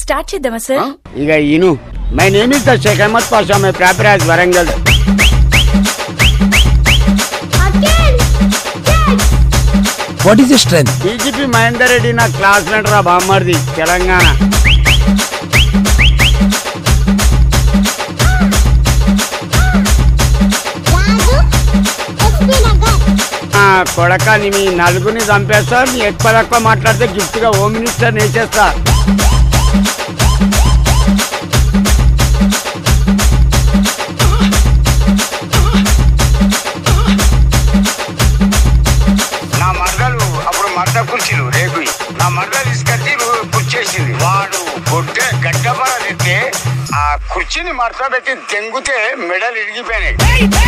Start చేద్దామా sir ఇక ఇను my name is the Sheikh Ahmed Pasha my proper as Warangal what is the strength DGP Mahender Reddy నా classmate రా బామ్మర్ది తెలంగాణ ఆ, కొడక నీ మీ నలుగురిని చంపేస్తా నీ ఎక్కువ తక్కువ మాట్లాడితే గిఫ్ట్ గా హోమ్ మినిస్టర్ వేసేస్తా నా మరదలు అప్పుడు మరద కుర్చీలు రేగుయి నా మరద తీసుకొచ్చి కుర్చేసింది వాడు కొట్టే గడ్డపర తింటే ఆ కుర్చీని మడత పెట్టి తెంగుతే మెడలు ఇరిగిపోయినాయి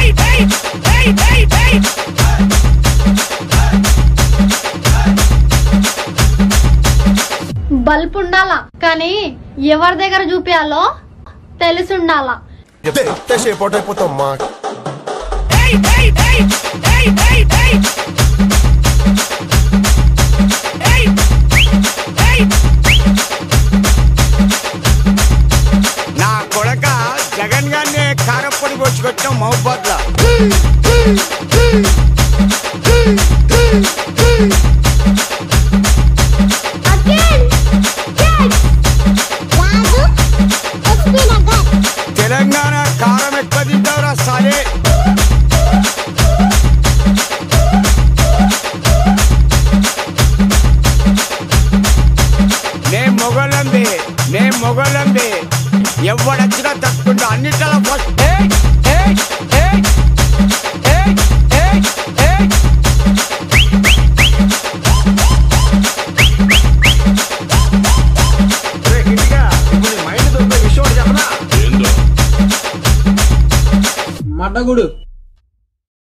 బల్బ్ ఉండాలా కానీ ఎవరి దగ్గర చూపించాలో తెలిసి ఉండాలా చెప్తే షేప్ అవుట్ అయిపోతాం మా నా కొడక జగన్ గారిని కారప్పొడి కొట్టుకొచ్చాం మహబాద్ లో తెలంగాణ కారం ఎక్కువ తింటావురా సాలే నే మొగలంబి నే మొగలంబి ఎవడొచ్చినా తట్టుకుంటా అన్నిట్లలో ఫస్ట్ ఏయ్, ఏయ్, ఏయ్, ఏయ్, ఏయ్, ఏయ్. రే, గిట్టిగా, ఇప్పుడు నీ మైండ్ దొరికే విషయం ఒకటి చెప్పనా మడ్డగుడు